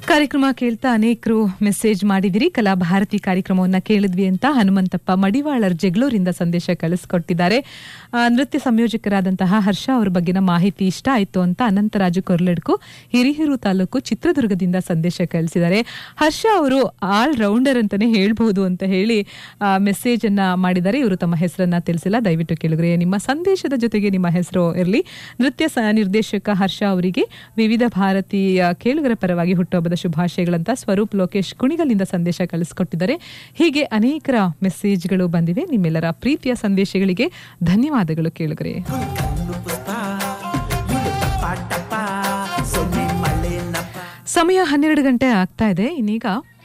ಕಾರ್ಯಕ್ರಮ ಕೇಳ್ತಾ ಅನೇಕರು ಮೆಸೇಜ್ ಮಾಡಿದಿರಿ ಕಲಾಭಾರತಿ ಕಾರ್ಯಕ್ರಮವನ್ನ ಕೇಳಿದ್ವಿ ಅಂತ ಹನುಮಂತಪ್ಪ ಮಡಿವಾಳರ್ ಜಗಳೂರಿಂದ ಸಂದೇಶ ಕಳಿಸ್ಕೊಟ್ಟಿದ್ದಾರೆ ಆ, ನೃತ್ಯ ಸಂಯೋಜಕರಾದಂತಹ ಹರ್ಷ ಅವರ ಬಗ್ಗಿನ ಮಾಹಿತಿ ಇಷ್ಟ ಆಯ್ತು ಅಂತ ಅನಂತರಾಜು ಕೊರ್ಲಡ್ಕು ಹಿರಿಯೂರು ತಾಲೂಕು ಚಿತ್ರದುರ್ಗದಿಂದ ಸಂದೇಶ ಕಳಿಸಿದ್ದಾರೆ ಹರ್ಷ ಅವರು ಆಲ್ ರೌಂಡರ್ ಅಂತಾನೆ ಹೇಳ್ಬಹುದು ಅಂತ ಹೇಳಿ ಮೆಸೇಜ್ ಅನ್ನ ಮಾಡಿದ್ದಾರೆ ಇವರು ತಮ್ಮ ಹೆಸರನ್ನ ತಿಳಿಸಿಲ್ಲ ದಯವಿಟ್ಟು ಕೇಳಿದ್ರೆ ನಿಮ್ಮ ಸಂದೇಶದ ಜೊತೆಗೆ ನಿಮ್ಮ ಹೆಸರು ಇರಲಿ ನೃತ್ಯ ಸ- ನಿರ್ದೇಶಕ ಹರ್ಷ ಅವರಿಗೆ ವಿವಿಧ ಭಾರತೀಯ ಕೇಳುಗರ ಪರವಾಗಿ ಹುಟ್ಟುಹಬ್ಬದ ಶುಭಾಶಯಗಳಂತ ಸ್ವರೂಪ್ ಲೋಕೇಶ್ ಕುಣಿಗಲಿಂದ ಸಂದೇಶ ಕಳಿಸಿಕೊಟ್ಟಿದ್ದಾರೆ ಹೀಗೆ ಅನೇಕರ ಮೆಸೇಜ್ಗಳು ಬಂದಿವೆ ನಿಮ್ಮೆಲ್ಲರ ಪ್ರೀತಿಯ ಸಂದೇಶಗಳಿಗೆ ಧನ್ಯವಾದಗಳು ಕೇಳುಗರೆ ಕಣ್ಣು ಪುಷ್ಪ ಇವಳು ಟಪ ಟಪ ಸೊನ್ನೆ ಮಳೆ ನಪ ಸಮಯ ಹನ್ನೆರಡು ಗಂಟೆ ಆಗ್ತಾ ಇದೆ ಇನ್ನೀಗ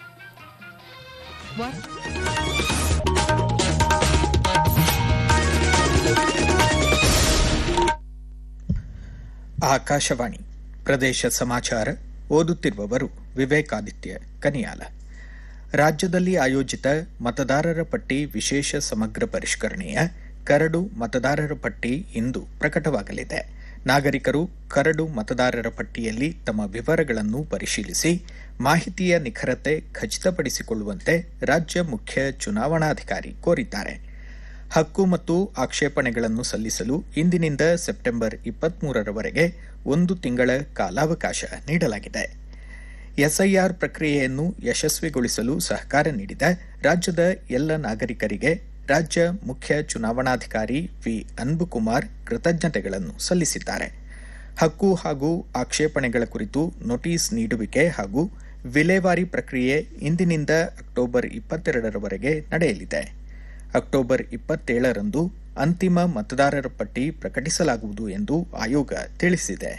ಆಕಾಶವಾಣಿ ಪ್ರದೇಶ ಸಮಾಚಾರ ಓದುತ್ತಿರುವವರು ವಿವೇಕಾದಿತ್ಯ ಕನಿಯಾಲ ರಾಜ್ಯದಲ್ಲಿ ಆಯೋಜಿತ ಮತದಾರರ ಪಟ್ಟಿ ವಿಶೇಷ ಸಮಗ್ರ ಪರಿಷ್ಕರಣೆಯ ಕರಡು ಮತದಾರರ ಪಟ್ಟಿ ಇಂದು ಪ್ರಕಟವಾಗಲಿದೆ ನಾಗರಿಕರು ಕರಡು ಮತದಾರರ ಪಟ್ಟಿಯಲ್ಲಿ ತಮ್ಮ ವಿವರಗಳನ್ನು ಪರಿಶೀಲಿಸಿ ಮಾಹಿತಿಯ ನಿಖರತೆ ಖಚಿತಪಡಿಸಿಕೊಳ್ಳುವಂತೆ ರಾಜ್ಯ ಮುಖ್ಯ ಚುನಾವಣಾಧಿಕಾರಿ ಕೋರಿದ್ದಾರೆ ಹಕ್ಕು ಮತ್ತು ಆಕ್ಷೇಪಣೆಗಳನ್ನು ಸಲ್ಲಿಸಲು ಇಂದಿನಿಂದ ಸೆಪ್ಟೆಂಬರ್ ಇಪ್ಪತ್ಮೂರರವರೆಗೆ ಒಂದು ತಿಂಗಳ ಕಾಲಾವಕಾಶ ನೀಡಲಾಗಿದೆ ಎಸ್ಐಆರ್ ಪ್ರಕ್ರಿಯೆಯನ್ನು ಯಶಸ್ವಿಗೊಳಿಸಲು ಸಹಕಾರ ನೀಡಿದ ರಾಜ್ಯದ ಎಲ್ಲ ನಾಗರಿಕರಿಗೆ ರಾಜ್ಯ ಮುಖ್ಯ ಚುನಾವಣಾಧಿಕಾರಿ ವಿ ಅನ್ಬುಕುಮಾರ್ ಕೃತಜ್ಞತೆಗಳನ್ನು ಸಲ್ಲಿಸಿದ್ದಾರೆ ಹಕ್ಕು ಹಾಗೂ ಆಕ್ಷೇಪಣೆಗಳ ಕುರಿತು ನೋಟಿಸ್ ನೀಡುವಿಕೆ ಹಾಗೂ ವಿಲೇವಾರಿ ಪ್ರಕ್ರಿಯೆ ಇಂದಿನಿಂದ ಅಕ್ಟೋಬರ್ ಇಪ್ಪತ್ತೆರಡರವರೆಗೆ ನಡೆಯಲಿದೆ ಅಕ್ಟೋಬರ್ ಇಪ್ಪತ್ತೇಳರಂದು ಅಂತಿಮ ಮತದಾರರ ಪಟ್ಟಿ ಪ್ರಕಟಿಸಲಾಗುವುದು ಎಂದು ಆಯೋಗ ತಿಳಿಸಿದೆ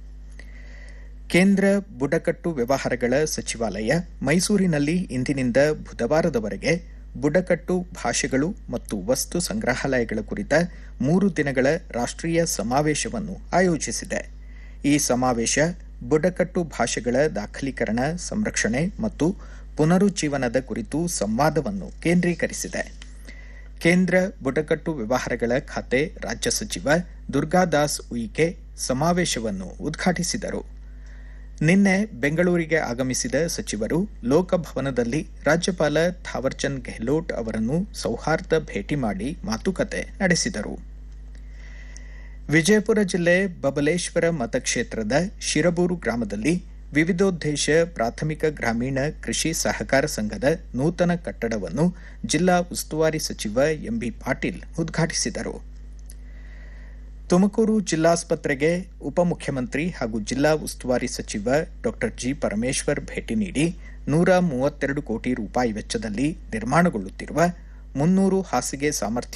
ಕೇಂದ್ರ ಬುಡಕಟ್ಟು ವ್ಯವಹಾರಗಳ ಸಚಿವಾಲಯ ಮೈಸೂರಿನಲ್ಲಿ ಇಂದಿನಿಂದ ಬುಧವಾರದವರೆಗೆ ಬುಡಕಟ್ಟು ಭಾಷೆಗಳು ಮತ್ತು ವಸ್ತು ಸಂಗ್ರಹಾಲಯಗಳ ಕುರಿತ ಮೂರು ದಿನಗಳ ರಾಷ್ಟ್ರೀಯ ಸಮಾವೇಶವನ್ನು ಆಯೋಜಿಸಿದೆ ಈ ಸಮಾವೇಶ ಬುಡಕಟ್ಟು ಭಾಷೆಗಳ ದಾಖಲೀಕರಣ ಸಂರಕ್ಷಣೆ ಮತ್ತು ಪುನರುಜ್ಜೀವನದ ಕುರಿತು ಸಂವಾದವನ್ನು ಕೇಂದ್ರೀಕರಿಸಿದೆ ಕೇಂದ್ರ ಬುಡಕಟ್ಟು ವ್ಯವಹಾರಗಳ ಖಾತೆ ರಾಜ್ಯ ಸಚಿವ ದುರ್ಗಾದಾಸ್ ಉಯಿಕೆ ಸಮಾವೇಶವನ್ನು ಉದ್ಘಾಟಿಸಿದರು ನಿನ್ನೆ ಬೆಂಗಳೂರಿಗೆ ಆಗಮಿಸಿದ ಸಚಿವರು ಲೋಕಭವನದಲ್ಲಿ ರಾಜ್ಯಪಾಲ ಥಾವರ್ಚಂದ್ ಗೆಹ್ಲೋಟ್ ಅವರನ್ನು ಸೌಹಾರ್ದ ಭೇಟಿ ಮಾಡಿ ಮಾತುಕತೆ ನಡೆಸಿದರು ವಿಜಯಪುರ ಜಿಲ್ಲೆ ಬಬಲೇಶ್ವರ ಮತಕ್ಷೇತ್ರದ ಶಿರಬೂರು ಗ್ರಾಮದಲ್ಲಿ ವಿವಿಧೋದ್ದೇಶ ಪ್ರಾಥಮಿಕ ಗ್ರಾಮೀಣ ಕೃಷಿ ಸಹಕಾರ ಸಂಘದ ನೂತನ ಕಟ್ಟಡವನ್ನು ಜಿಲ್ಲಾ ಉಸ್ತುವಾರಿ ಸಚಿವ ಎಂಬಿ ಪಾಟೀಲ್ ಉದ್ಘಾಟಿಸಿದರು ತುಮಕೂರು ಜಿಲ್ಲಾಸ್ಪತ್ರೆಗೆ ಉಪಮುಖ್ಯಮಂತ್ರಿ ಹಾಗೂ ಜಿಲ್ಲಾ ಉಸ್ತುವಾರಿ ಸಚಿವ ಡಾ ಜಿ ಪರಮೇಶ್ವರ್ ಭೇಟಿ ನೀಡಿ ನೂರ ಮೂವತ್ತೆರಡು ಕೋಟಿ ರೂಪಾಯಿ ವೆಚ್ಚದಲ್ಲಿ ನಿರ್ಮಾಣಗೊಳ್ಳುತ್ತಿರುವ ಮುನ್ನೂರು ಹಾಸಿಗೆ ಸಾಮರ್ಥ್ಯ